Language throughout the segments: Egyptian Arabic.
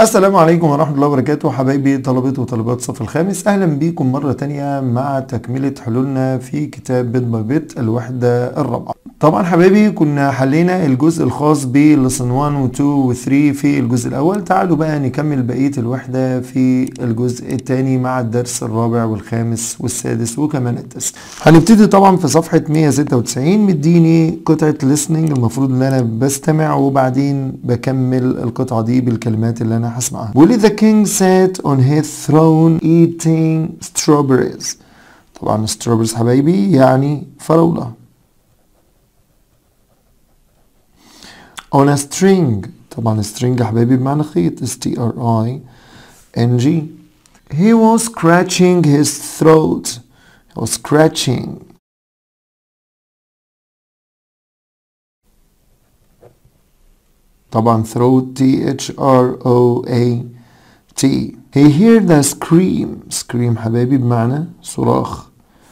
السلام عليكم ورحمة الله وبركاته حبايبي طلبة وطالبات الصف الخامس أهلا بيكم مرة تانية مع تكملة حلولنا في كتاب بيت باي بيت الوحدة الرابعة طبعا حبايبي كنا حلينا الجزء الخاص بلسن 1 و 2 و 3 في الجزء الأول تعالوا بقى نكمل بقية الوحدة في الجزء الثاني مع الدرس الرابع والخامس والسادس وكمان التاسع هنبتدي طبعا في صفحة 196 مديني قطعة listening المفروض ان انا بستمع وبعدين بكمل القطعة دي بالكلمات اللي انا هسمعها بيقول لي the king sat on his throne eating strawberries طبعا strawberries حبايبي يعني فراولة on a string طبعا string يا حبايبي بمعنى خيط S T R I N G he was scratching his throat he was scratching طبعا throat T H R O A T he heard the scream scream حبايبي بمعنى صراخ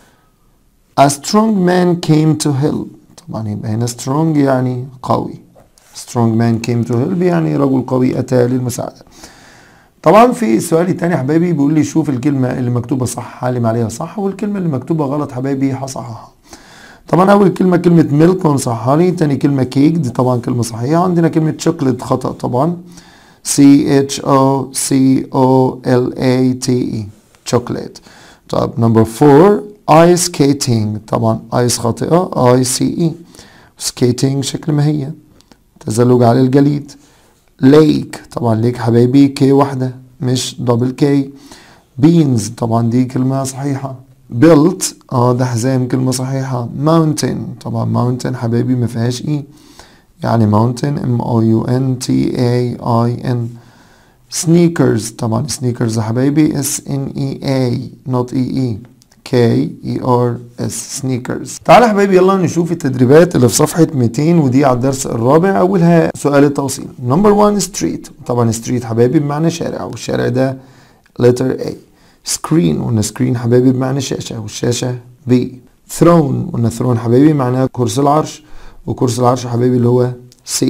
a strong man came to help طبعا يبقى هنا strong يعني قوي strong man came to help يعني رجل قوي أتى للمساعدة طبعا في السؤال التاني حبايبي بيقول لي شوف الكلمة اللي مكتوبة صح علم عليها صح والكلمة اللي مكتوبة غلط حبايبي هصححها طبعا أول كلمة كلمة ميلك ونصحها لي تاني كلمة كيك دي طبعا كلمة صحيحة عندنا كلمة شوكليت خطأ طبعا C H O C O L A T E chocolate طب نمبر 4 ice skating طبعا ice خاطئة I C E skating شكل ما هي تزلج على الجليد ليك طبعا ليك حبايبي كي واحدة مش دبل كي بينز طبعا دي كلمة صحيحة built اه ده حزام كلمة صحيحة mountain طبعا mountain حبايبي ما فيهاش اي يعني mountain m o u n t a i n sneakers طبعا sneakers يا حبايبي s n e a not e e K E R S sneakers تعالى يا حبايبي يلا نشوف التدريبات اللي في صفحة 200 ودي على الدرس الرابع أولها سؤال التوصيل نمبر 1 street طبعا street حبايبي بمعنى شارع والشارع ده letter A screen قلنا screen حبايبي بمعنى شاشة والشاشة B throne قلنا throne حبايبي معناها كرسي العرش وكرسي العرش حبايبي اللي هو C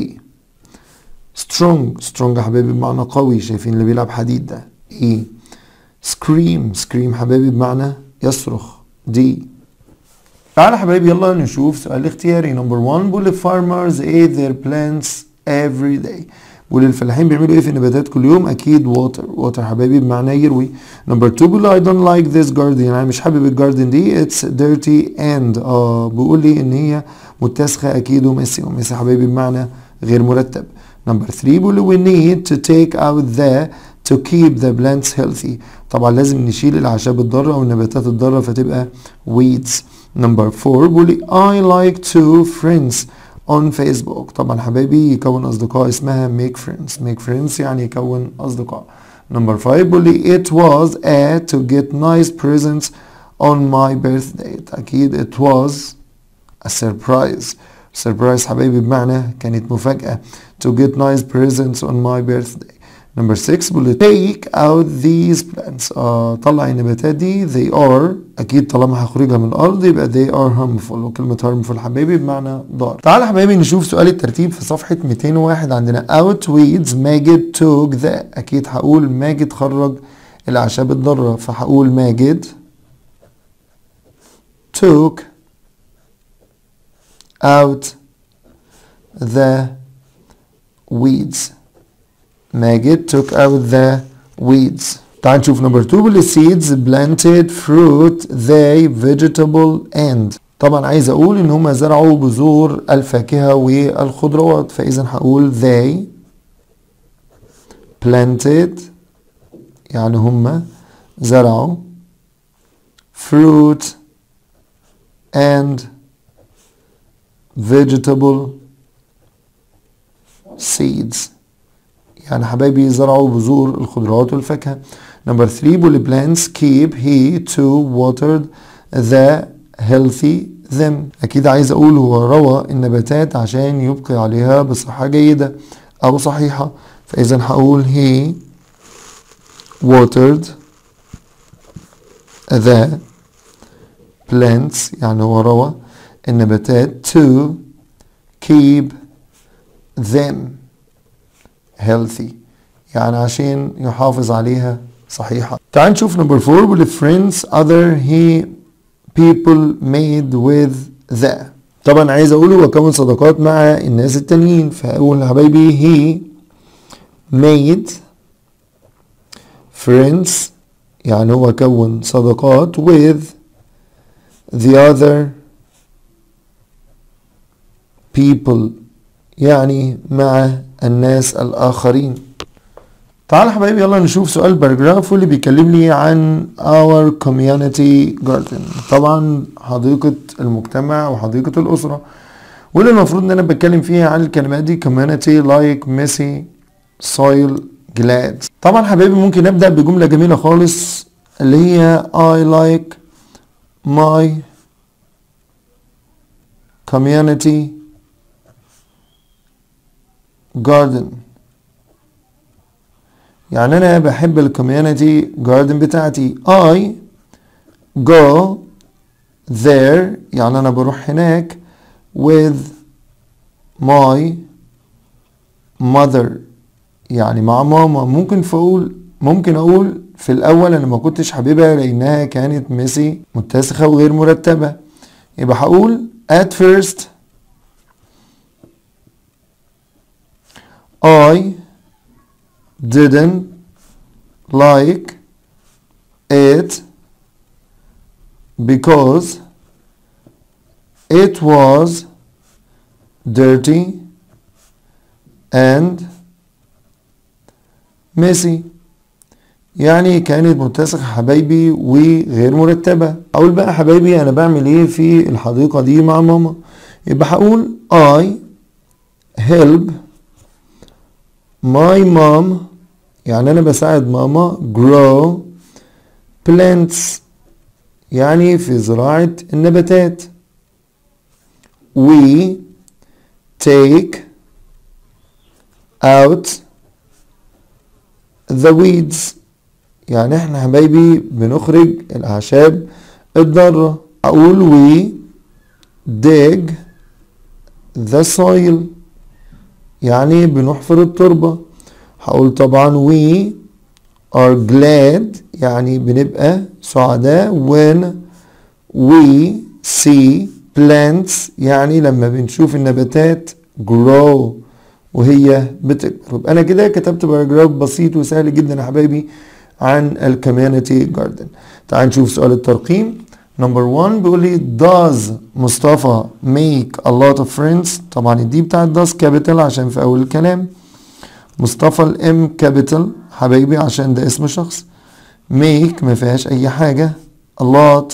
strong strong يا حبايبي بمعنى قوي شايفين اللي بيلعب حديد ده E scream scream حبايبي بمعنى يصرخ دي تعالى حبايبي يلا نشوف سؤال اختياري نمبر 1 بيقول farmers ate their plants every day بيقول الفلاحين بيعملوا ايه في النباتات كل يوم اكيد ووتر ووتر حبايبي بمعنى يروي نمبر 2 بيقول I don't like this garden انا مش حابب الجاردن دي it's dirty and اه بيقول لي ان هي متسخه اكيد ومسي ومسي حبايبي بمعنى غير مرتب نمبر 3 بيقول we need to take out the to keep the plants healthy طبعا لازم نشيل الاعشاب الضاره او النباتات الضاره فتبقى weeds نمبر 4 بيقول لي I like two friends on Facebook طبعا حبايبي يكون اصدقاء اسمها make friends make friends يعني يكون اصدقاء نمبر 5 بيقول لي it was a to get nice presents on my birthday اكيد it was a surprise surprise حبايبي بمعنى كانت مفاجأة to get nice presents on my birthday نمبر 6 بيقول take out these plants آه طلع النباتات دي they are اكيد طالما هخرجها من الارض يبقى they are harmful وكلمة harmful حبايبي بمعنى ضار تعال حبايبي نشوف سؤال الترتيب في صفحة 201 عندنا out weeds ماجد took the اكيد هقول ماجد خرج الاعشاب الضارة فهقول ماجد took out the weeds ماجد took out the weeds تعال نشوف نمبر 2 بيقول seeds planted fruit they vegetable and طبعا عايز اقول ان هم زرعوا بذور الفاكهة والخضروات فاذا هقول they planted يعني هم زرعوا fruit and vegetable seeds يعني حبايبي زرعوا بذور الخضروات والفاكهة نمبر 3 بيقول plants keep he to watered the healthy them أكيد عايز أقول هو روى النباتات عشان يبقي عليها بصحة جيدة أو صحيحة فإذا هقول he watered the plants يعني هو روى النباتات to keep them healthy يعني عشان يحافظ عليها صحيحة تعال نشوف نمبر فور بيقول friends other he people made with the طبعا عايز اقوله وكون صداقات مع الناس التانيين فاقول حبايبي he made friends يعني هو كون صداقات with the other people يعني مع الناس الآخرين تعال حبايبي يلا نشوف سؤال باراجراف واللي بيكلم لي عن our community garden طبعا حديقة المجتمع وحديقة الأسرة واللي المفروض ان انا بتكلم فيها عن الكلمات دي community like messy soil glad طبعا حبايبي ممكن نبدأ بجملة جميلة خالص اللي هي I like my community garden يعني انا بحب الكوميونتي جاردن بتاعتي I go there يعني انا بروح هناك with my mother يعني مع ماما ممكن فاقول ممكن اقول في الاول انا ما كنتش حاببها لانها كانت ميسي متسخه وغير مرتبه يبقى هقول at first I didn't like it because it was dirty and messy يعني كانت متسخة حبايبي وغير مرتبة أقول بقى حبايبي أنا بعمل إيه في الحديقة دي مع ماما يبقى هقول I help my mom يعني أنا بساعد ماما grow plants يعني في زراعة النباتات we take out the weeds يعني احنا حبايبي بنخرج الأعشاب الضارة أقول we dig the soil يعني بنحفر التربة هقول طبعا we are glad يعني بنبقى سعداء when we see plants يعني لما بنشوف النباتات grow وهي بتكبر يبقى انا كده كتبت باراجراف بسيط وسهل جدا يا حبايبي عن الكوميونتي جاردن تعال نشوف سؤال الترقيم نمبر 1 بيقول لي does مصطفى make a lot of friends طبعا الدي بتاعت does capital عشان في اول الكلام مصطفى الام كابيتال حبايبي عشان ده اسم شخص make ما فيهاش اي حاجة a lot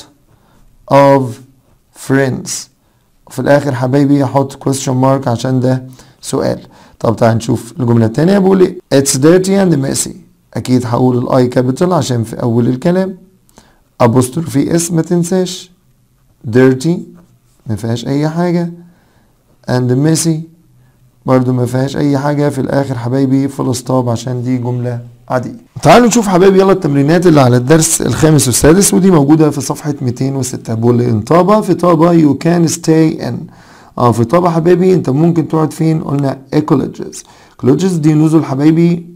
of friends وفي الاخر حبايبي احط question mark عشان ده سؤال طب تعال نشوف الجملة التانية بقول لي it's dirty and messy اكيد هقول الاي كابيتال عشان في اول الكلام apostrophe اس ما تنساش dirty ما فيهاش اي حاجة and messy برضو ما فيهاش اي حاجة في الاخر حبايبي فول ستوب عشان دي جملة عادية تعالوا نشوف حبايبي يلا التمرينات اللي على الدرس الخامس والسادس ودي موجودة في صفحة 206 بقول لي ان طابة في طابة you can stay in اه في طابة حبايبي انت ممكن تقعد فين قلنا ecologies ecologies دي نزل حبايبي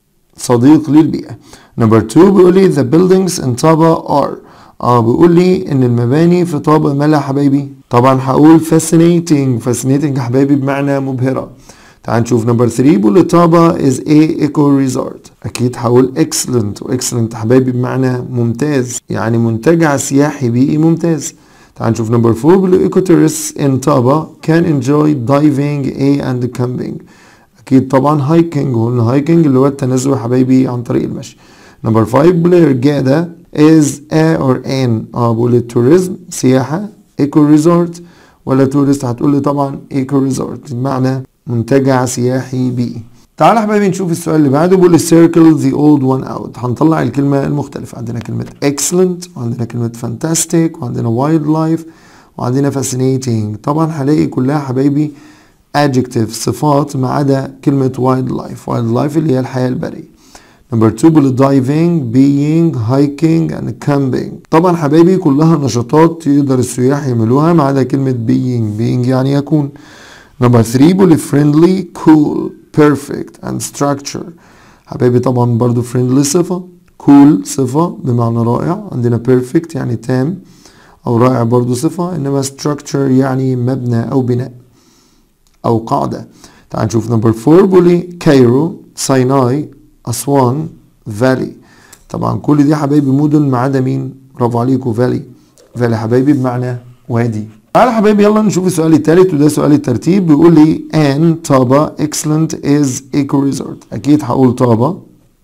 صديق للبيئة نمبر 2 بيقول لي the buildings in طابة are اه بيقول لي ان المباني في طابة مالها حبايبي طبعا هقول fascinating fascinating حبايبي بمعنى مبهرة تعال نشوف نمبر 3 بيقول لي طابة is a eco resort اكيد هقول excellent و excellent حبايبي بمعنى ممتاز يعني منتجع سياحي بيئي ممتاز تعال نشوف نمبر 4 بيقول لي eco tourists in طابة can enjoy diving a and camping اكيد طبعا هايكنج والهايكنج اللي هو التنزه حبايبي عن طريق المشي نمبر 5 بلاير جاده is a or an اه بقول التوريزم سياحه ايكو ريزورت ولا تورست هتقول لي طبعا ايكو ريزورت بمعنى منتجع سياحي بيئي تعال يا حبايبي نشوف السؤال اللي بعده بيقول لي circle the old one out هنطلع الكلمة المختلفة عندنا كلمة excellent وعندنا كلمة fantastic وعندنا wildlife وعندنا fascinating طبعا هلاقي كلها حبايبي adjective صفات ما عدا كلمة wildlife wildlife اللي هي الحياة البرية نمبر 2 بيقول diving being hiking and camping طبعا حبايبي كلها نشاطات يقدر السياح يعملوها ما عدا كلمة being being يعني يكون نمبر 3 بيقول friendly cool perfect and structure حبايبي طبعا برضو friendly صفة cool صفة بمعنى رائع عندنا perfect يعني تام أو رائع برضو صفة إنما structure يعني مبنى أو بناء أو قاعدة تعال نشوف نمبر 4 بولي كايرو سيناي أسوان فالي طبعا كل دي حبايبي مدن ما عدا مين برافو عليكم فالي فالي حبايبي بمعنى وادي تعالى حبايبي يلا نشوف السؤال الثالث وده سؤال الترتيب بيقول لي ان طابة excellent is eco resort اكيد هقول طابة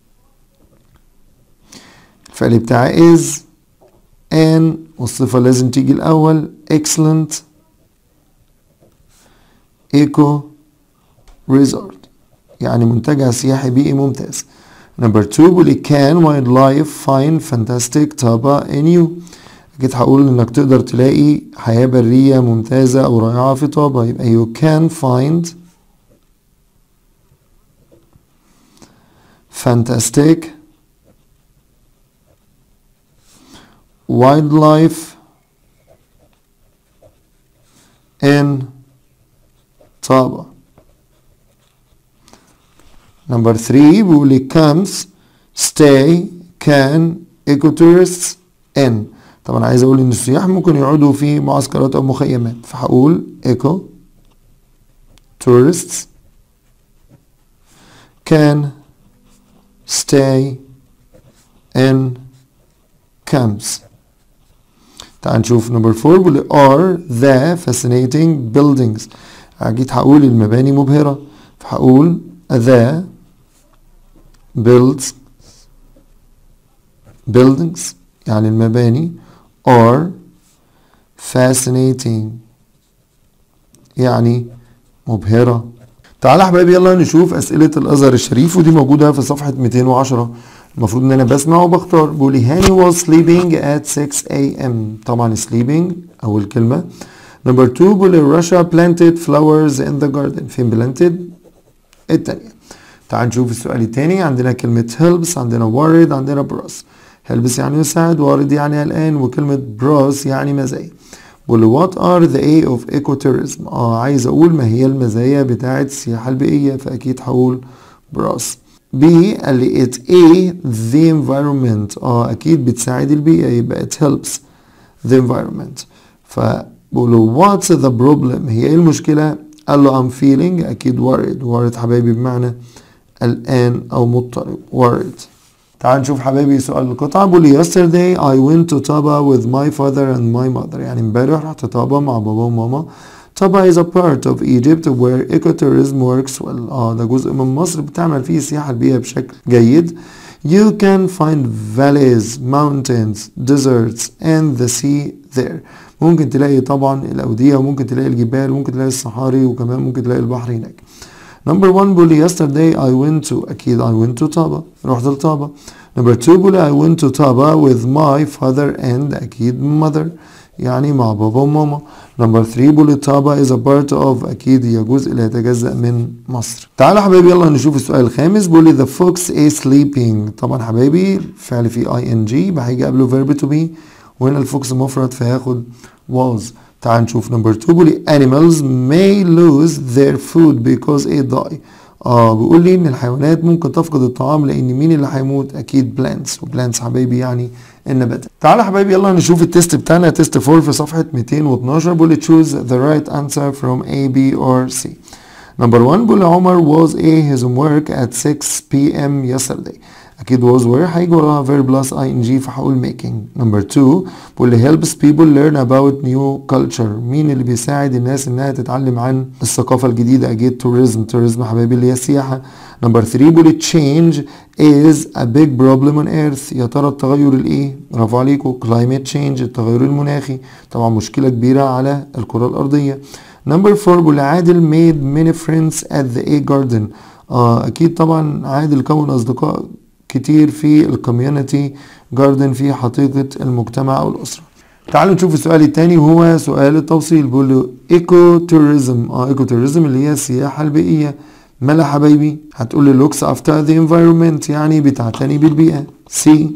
الفعل بتاعي is ان والصفة لازم تيجي الاول excellent eco resort يعني منتجع سياحي بيئي ممتاز نمبر 2 بيقول لي can wildlife find fantastic طابة in you اكيد هقول انك تقدر تلاقي حياة برية ممتازة او رائعة في طابة يبقى you can find fantastic wildlife in طابة number 3 بيقول لي comes stay can ecotourists in طبعا عايز اقول ان السياح ممكن يقعدوا في معسكرات او مخيمات فهقول eco tourists can stay in camps تعال نشوف نمبر 4 بيقول are the fascinating buildings اكيد هقول المباني مبهرة فهقول the builds buildings يعني المباني are fascinating يعني مبهرة تعالى يا حبايبي يلا نشوف أسئلة الأزهر الشريف ودي موجودة في صفحة 210 المفروض إن أنا بسمع وبختار بيقول لي هاني was sleeping at 6 a.m. طبعا sleeping أول كلمة نمبر 2 بيقول لي Russia planted flowers in the garden فين planted التانية تعال نشوف السؤال التاني عندنا كلمة helps عندنا worried عندنا bros helps يعني يساعد worried يعني قلقان وكلمة bros يعني مزايا بقول له what are the A of ecotourism اه عايز اقول ما هي المزايا بتاعة السياحة البيئية فاكيد هقول bros B قال لي it A the environment اه اكيد بتساعد البيئة يبقى it helps the environment فبقول له what's the problem هي ايه المشكلة قال له I'm feeling اكيد worried worried حبايبي بمعنى قلقان او مضطرب worried تعال نشوف حبايبي سؤال القطعة بيقول لي yesterday I went to Taba with my father and my mother يعني امبارح رحت طابا مع بابا وماما Taba is a part of Egypt where ecotourism works well اه ده جزء من مصر بتعمل فيه السياحة البيئية بشكل جيد You can find valleys, mountains, deserts and the sea there ممكن تلاقي طبعا الأودية وممكن تلاقي الجبال وممكن تلاقي الصحاري وكمان ممكن تلاقي البحر هناك Number one بيقول لي yesterday I went to أكيد I went to طابا رحت لطابا Number two بيقول لي I went to طابا with my father and أكيد mother يعني مع بابا وماما Number three بيقول لي طابا is a part of أكيد هي جزء لا يتجزأ من مصر تعالوا حبايبي يلا نشوف السؤال الخامس بيقول لي the fox is sleeping طبعا حبايبي الفعل فيه ing يبقى هيجي قبله verb to be وهنا الفوكس مفرد فهياخد was تعال نشوف نمبر 2 بيقول لي animals may lose their food because it die اه بيقول لي ان الحيوانات ممكن تفقد الطعام لان مين اللي هيموت اكيد plants وبلانتس حبايبي يعني النباتات تعالى حبايبي يلا نشوف التيست بتاعنا تيست 4 في صفحه 212 بيقول لي choose the right answer from A B or C نمبر 1 بيقول لي عمر was a his homework at 6 p.m. yesterday اكيد was where هيجي وراها verb plus ing فهقول making نمبر 2 بيقول لي helps people learn about new culture مين اللي بيساعد الناس انها تتعلم عن الثقافة الجديدة اكيد tourism tourism حبايبي اللي هي السياحة نمبر 3 بيقول لي change is a big problem on earth يا ترى التغير الايه برافو عليكم climate change التغير المناخي طبعا مشكلة كبيرة على الكرة الارضية نمبر 4 بيقول لي عادل made many friends at the A garden آه اكيد طبعا عادل كون اصدقاء كتير في الكوميونتي جاردن في حديقة المجتمع أو الأسرة تعالوا نشوف السؤال التاني وهو سؤال التوصيل بيقول له ايكو توريزم اه ايكو توريزم اللي هي السياحة البيئية مالها حبايبي هتقول لي looks after the environment يعني بتعتني بالبيئة سي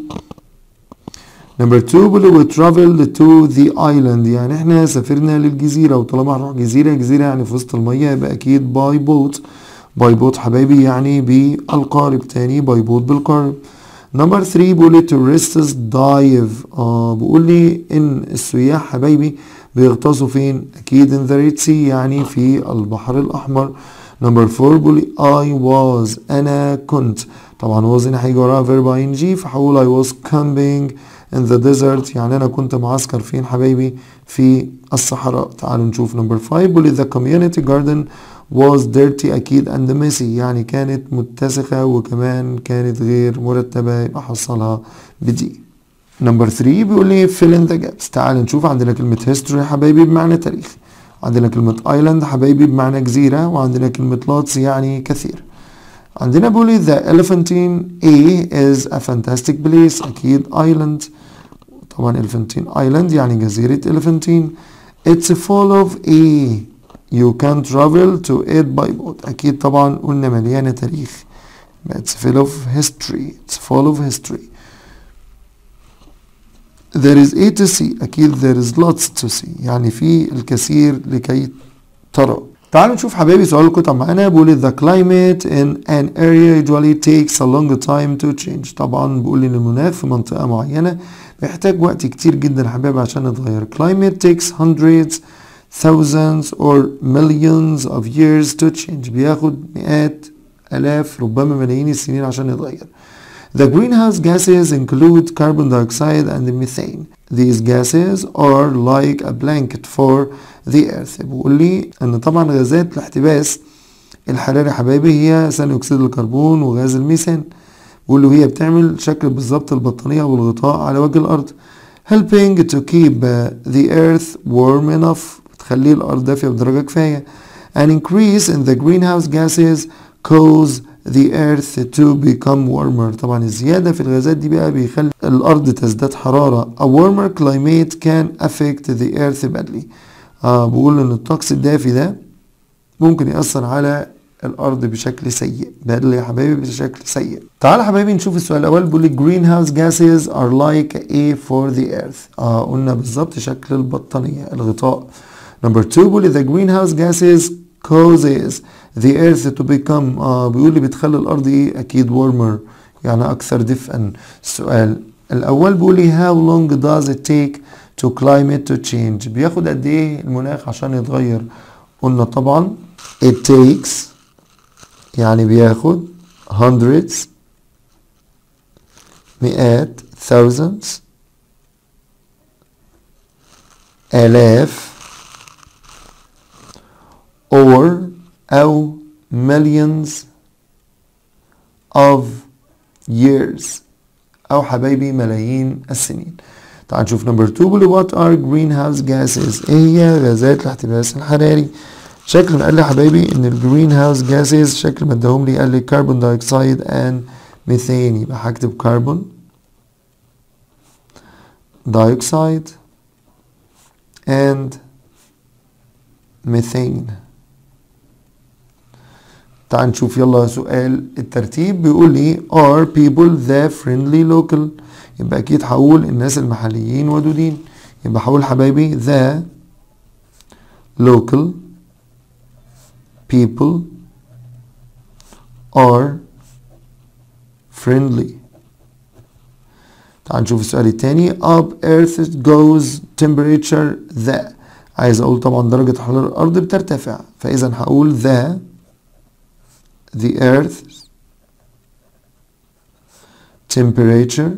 نمبر 2 بيقول له we traveled to the island يعني احنا سافرنا للجزيرة وطالما هنروح جزيرة جزيرة يعني في وسط المية يبقى أكيد باي بوت باي بوت حبايبي يعني بالقارب تاني باي بوت بالقارب نمبر 3 بيقول لي tourists dive اه بيقول لي ان السياح حبايبي بيغطسوا فين اكيد in the Red Sea يعني في البحر الاحمر نمبر 4 بيقول لي I was انا كنت طبعا was هنا هيجي وراها verb ing فهقول I was camping in the desert يعني انا كنت معسكر فين حبايبي في الصحراء تعالوا نشوف نمبر 5 بيقول لي the community garden was dirty أكيد and messy يعني كانت متسخة وكمان كانت غير مرتبة يبقى حصلها بدي نمبر 3 بيقول لي fill in the gaps تعال نشوف عندنا كلمة history حبايبي بمعنى تاريخ عندنا كلمة island حبايبي بمعنى جزيرة وعندنا كلمة lots يعني كثير عندنا بيقول لي the elephantine A is a fantastic place أكيد island طبعا elephantine island يعني جزيرة elephantine it's full of A you can travel to it by boat أكيد طبعا قلنا مليانة تاريخ it's full of history it's full of history there is A to see أكيد there is lots to see يعني في الكثير لكي ترى تعالوا نشوف حبايبي سؤال القطع معانا بيقول the climate in an area usually takes a long time to change طبعا بيقول ان المناخ في منطقة معينة بيحتاج وقت كتير جدا حبايبي عشان يتغير climate takes hundreds thousands or millions of years to change بياخد مئات آلاف ربما ملايين السنين عشان يتغير The greenhouse gases include carbon dioxide and methane. These gases are like a blanket for the earth. بيقول لي ان طبعا غازات الاحتباس الحراري حبايبي هي ثاني اكسيد الكربون وغاز الميثان. بيقول له هي بتعمل شكل بالظبط البطانية والغطاء على وجه الارض. Helping to keep the earth warm enough بتخلي الارض دافية بدرجة كفاية. An increase in the greenhouse gases cause the earth to become warmer طبعا الزيادة في الغازات دي بقى بيخلي الأرض تزداد حرارة a warmer climate can affect the earth badly آه بقول إن الطقس الدافي ده ممكن يأثر على الأرض بشكل سيء badly يا حبايبي بشكل سيء تعال حبايبي نشوف السؤال الأول بيقول لي greenhouse gases are like a for the earth آه قلنا بالظبط شكل البطانية الغطاء number two بيقول لي the greenhouse gases causes the earth to become آه بيقول لي بتخلي الارض ايه اكيد warmer يعني اكثر دفئا السؤال الاول بيقول لي how long does it take to climate to change بياخد قد ايه المناخ عشان يتغير قلنا طبعا it takes يعني بياخد hundreds مئات thousands آلاف or أو millions of years أو حبايبي ملايين السنين تعال نشوف نمبر 2 بيقول what are greenhouse gases ايه هي غازات الاحتباس الحراري شكل ما قال لي حبايبي ان الجرين هاوس جاسز شكل ما اداهم لي قال لي كربون دايوكسيد and ميثين يبقى هكتب كربون dioxide and methane تعال نشوف يلا سؤال الترتيب بيقول لي are people the friendly local يبقى اكيد هقول الناس المحليين ودودين يبقى هقول حبايبي the local people are friendly تعال نشوف السؤال التاني up earth goes temperature the عايز اقول طبعا درجة حرارة الارض بترتفع فاذا هقول the the earth's temperature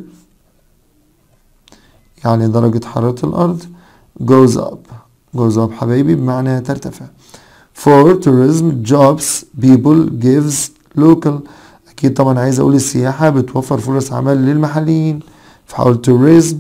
يعني درجة حرارة الأرض goes up goes up حبايبي بمعنى ترتفع for tourism jobs people gives local أكيد طبعا عايز أقول السياحة بتوفر فرص عمل للمحليين فحاول tourism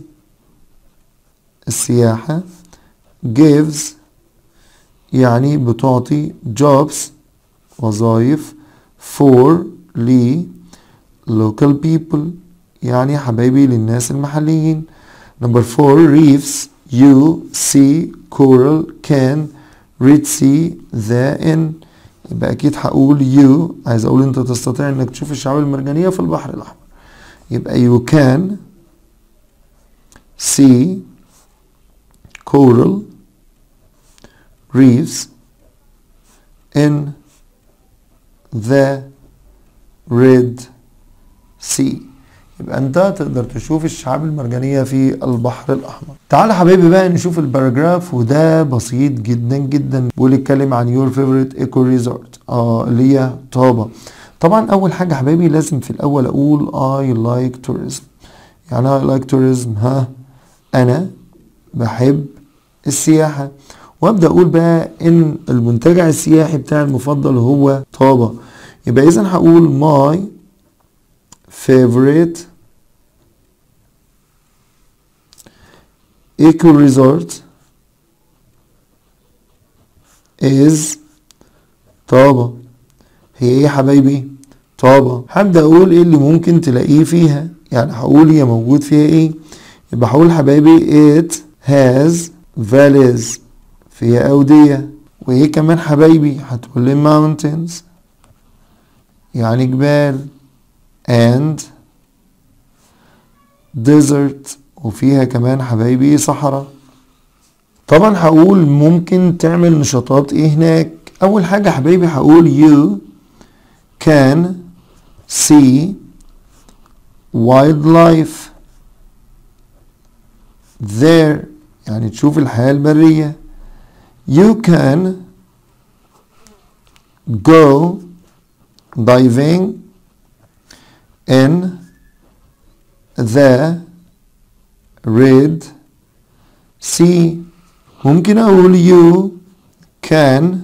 السياحة gives يعني بتعطي jobs وظائف for لي local people يعني حبايبي للناس المحليين number four reefs you see coral can read see the in يبقى اكيد هقول you عايز اقول انت تستطيع انك تشوف الشعاب المرجانية في البحر الاحمر يبقى you can see coral reefs in the red sea يبقى انت تقدر تشوف الشعاب المرجانية في البحر الأحمر تعال حبايبي بقى نشوف الباراجراف وده بسيط جدا جدا بيقول يتكلم عن your favorite eco resort اه اللي هي طابة طبعا أول حاجة حبايبي لازم في الأول أقول I like tourism يعني I like tourism ها أنا بحب السياحة وابدا اقول بقى ان المنتجع السياحي بتاعي المفضل هو طابة يبقى اذا هقول my favorite eco resort is طابة هي ايه يا حبايبي طابة هبدأ اقول ايه اللي ممكن تلاقيه فيها يعني هقول هي موجود فيها ايه يبقى هقول حبايبي it has valleys فيها أودية وإيه كمان حبايبي هتقول لي mountains يعني جبال and desert وفيها كمان حبايبي صحراء طبعا هقول ممكن تعمل نشاطات ايه هناك اول حاجة حبايبي هقول you can see wildlife there يعني تشوف الحياة البرية you can go diving in the red sea ممكن أقول you can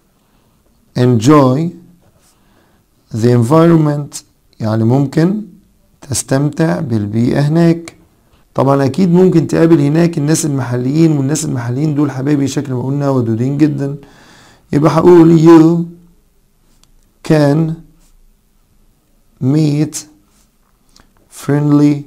enjoy the environment يعني ممكن تستمتع بالبيئة هناك طبعا اكيد ممكن تقابل هناك الناس المحليين والناس المحليين دول حبايبي شكل ما قلنا ودودين جدا يبقى هقول you can meet friendly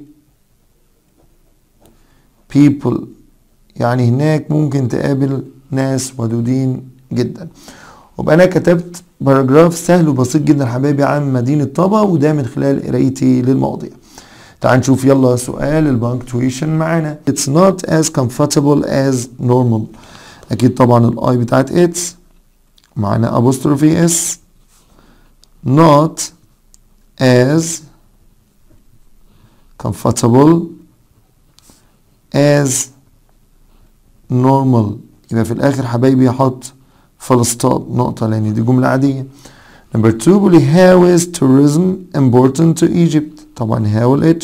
people يعني هناك ممكن تقابل ناس ودودين جدا وبقى انا كتبت باراجراف سهل وبسيط جدا حبايبي عن مدينة طابة وده من خلال قرايتي للمواضيع تعال نشوف يلا سؤال البانكتويشن معانا It's not as comfortable as normal أكيد طبعا الآي بتاعت it's معانا apostrophe s not as comfortable as normal يبقى في الآخر حبايبي هحط full stop نقطة لأن دي جملة عادية Number two بيقول لي how is tourism important to Egypt طبعا how ال H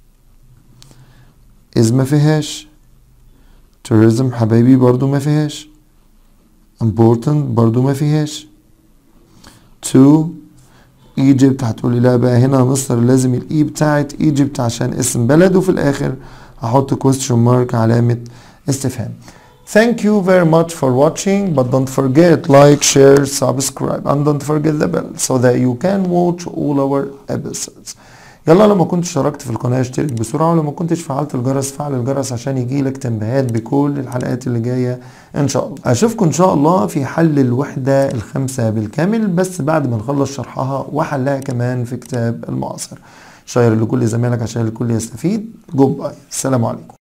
is ما فيهاش tourism حبايبي برضو ما فيهاش important برضو ما فيهاش to Egypt هتقولي لا بقى هنا مصر لازم الاي بتاعت Egypt عشان اسم بلد وفي الاخر هحط question mark علامة استفهام Thank you very much for watching but don't forget like, share, subscribe and don't forget the bell so that you can watch all our episodes يلا لما كنت اشتركت في القناة اشترك بسرعة ولما كنتش فعلت الجرس فعل الجرس عشان يجيلك تنبيهات بكل الحلقات اللي جاية ان شاء الله اشوفكم ان شاء الله في حل الوحدة الخامسة بالكامل بس بعد ما نخلص شرحها وحلها كمان في كتاب المعاصر شير لكل زمايلك عشان الكل يستفيد جود باي السلام عليكم